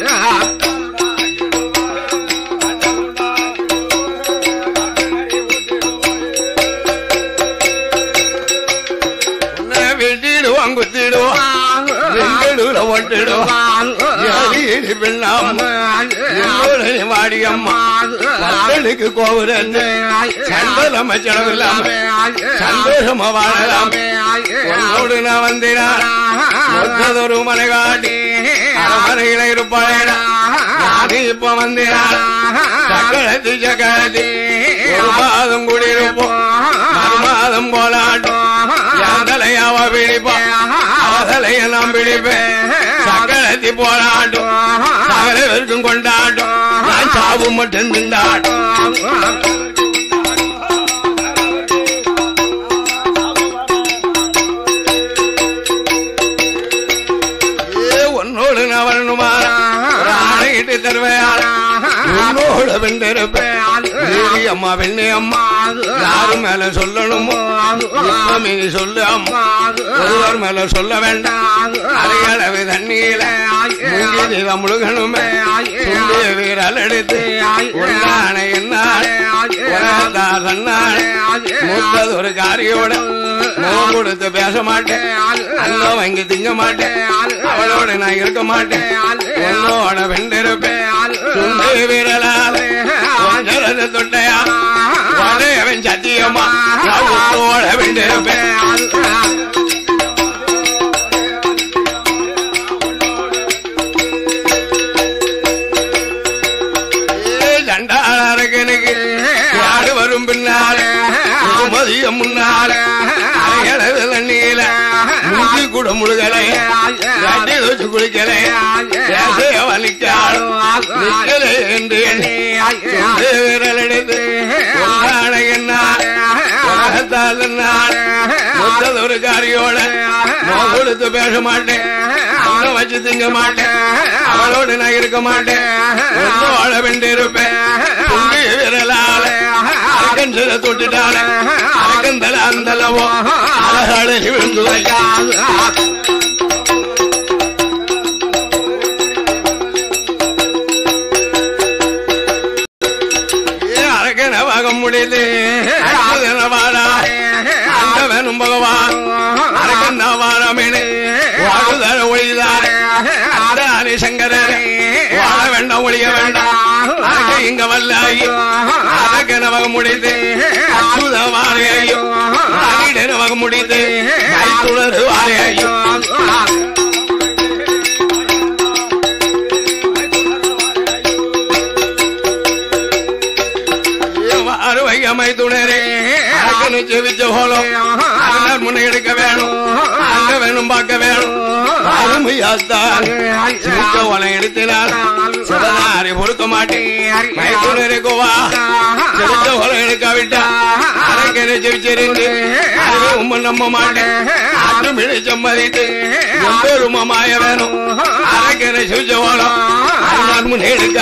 உன்னை வெட்டிடுவான் குத்திடுவான் வெங்கடூர ஓட்டிடுவான் ஏறி பெண்ணாம் என்னோட வாடி அம்மா மக்களுக்கு கோபுரம் சந்தலம் செலவு இல்லாம சந்தோஷமா வாழலாம் உன்னோடு நான் வந்தினான் ஒத்ததொரு மலை காட்டி அரமனையில இருப்பாளேடா நானே இப்ப வந்தினான் சக்கரத்தி சக்கரத்தி ஒரு மாதம் குடியிருப்போம் மறு மாதம் போலாட்டும் என் தலையாவ பிடிப்போம் அவதலைய நான் பிடிப்பேன் சக்கரத்தி போராட்டும் சகலவருக்கும் கொண்டாட்டும் நான் சாவு மட்டும் திண்டாட்டும் ஏ, உன்னோடு நான் வரணுமா ஒரு ஆணையிட்டு தருவேன் உன்னோட வெண்டிருப்பேன் தேவி அம்மா வெண்ணே அம்மா யாரு மேல சொல்லணுமோ இப்ப நீ சொல்லு அம்மா ஒருவர் மேல சொல்ல வேண்டாம் அலையளவு தண்ணீர மூங்கி நீதம் முழுகணுமே சுண்டிய வீரல் எடுத்து உன்னான என்னாள் உலகத்தா தன்னாள் மூத்தது ஒரு காரியோட முகம் கொடுத்து பேச மாட்டேன் அல்ல வாங்கி திங்க மாட்டேன் அவளோட நான் இருக்க மாட்டேன் உன்னோட வெண்டிருப்பேன் சுண்டி வீரலால் உன் தொட்டையா அவன் சத்தியமா நான் உன்னோட வெண்டிருப்பேன் சண்டாளருக்கு யாரு வரும் பின்னால மதியம் முன்னால அலையளவு தண்ணீல முங்கி கூட முழுகலை ரெண்டு தோச்சு குளிக்கலை பேசவே நிற்காள் நிற்கலே என்று எண்ணி சுண்டு விரலெடுத்து கொண்டாட என்னார் உலகத்தால் என்னார் மொத்ததொரு காரியோட நான் கொடுத்து பேச மாட்டேன் அவனை வச்சு திங்க மாட்டேன் அவளோடு நான் இருக்க மாட்டேன் ஒன்னும் வாழ வேண்டியிருப்பேன் துண்டி விரலால அரக்கன் சில தொட்டுட்டால அரக்கன் தல அந்தலவோ அழகாடு விழுந்துதையா அரக்கன வாக முடியுது வாடா அந்த வேணும் பகவான் அரக்கன் வாராமேனு வாழுதர ஒழிதார் அந்தாரி சங்கரர் வாழ வேண்டாம் ஒழிய வேண்டாம் அரக்க இங்க வல்லாயி அரக்கன வக முடியுது அற்புத வாழையோ அகிடன வக முடியுது கைத்துளர் வாழையோ அறுவையமை துணரே அரக்கனு செவிச்ச போலும் அரங்கர் முன்ன எடுக்க வேணும் அங்க வேணும் பார்க்க வேணும் அருமையாத்தான் சிரிச்ச ஒலை எடுத்தினால் சிவனாரி பொறுக்க மாட்டேன் மைத்துணரே கோவா சிரிச்ச ஒலை எடுக்காவிட்டா அரக்கனை செவிச்சிருந்து அதுவே உம்ம நம்ப மாட்டேன் அற்றும் இழை சம்மதித்து எம்பெருமா மாய வேணும் அரக்கனை செவிச்ச ஓலம் அரங்கர் முன்ன எடுக்க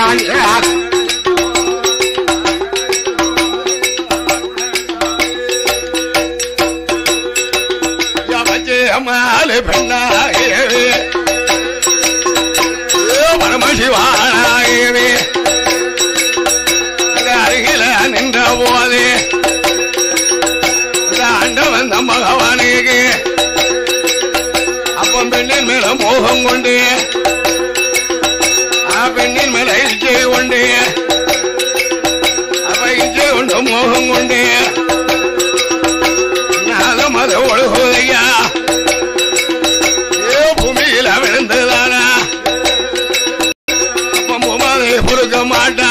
அம்மாலே பெண்ணாகவே பரமசிவானாகவே அருகில நின்ற போதே ஆண்டவன் நம் பகவானுக்கு அப்ப பெண்ணின் மேல மோகம் கொண்டு ஆ பெண்ணின் மேல இச்சை கொண்டு அப்ப இச்சை கொண்டு மோகம் கொண்டு நாதம் அது ஒழுகுதையா ஏ பூமியில விழுந்ததானா அப்ப பூமாதை பொறுக்க மாட்டா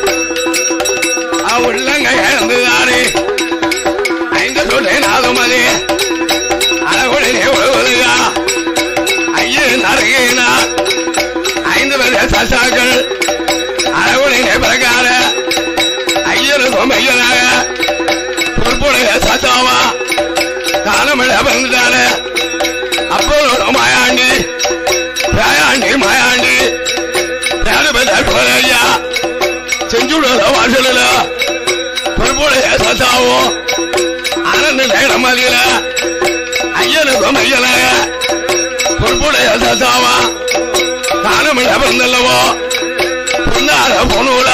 உள்ளங்க இழந்துதானே ஐந்து சொல்லே நாதம் அது அழகுடனே ஒழுகுதையா ஐயன் அருகேனா ஐந்து பேர் சசாக்கள் அழகுடனே பிரகார ஐயனுக்கும் ஐயனாக பொறுப்புடைய சத்தாவா காலமிழ வந்துட்டாரு அப்போதோட மாயாண்டி பேயாண்டி மாயாண்டி ஐயா செஞ்சுடுற வாசலில் பொறுப்புடைய சத்தாவோ ஆனந்த நேரம் மதியில ஐயனுக்கும் ஐயனாக பொறுப்புடைய சத்தாவா காலமிழ வந்தல்லவோ பொன்னார பொண்ணூர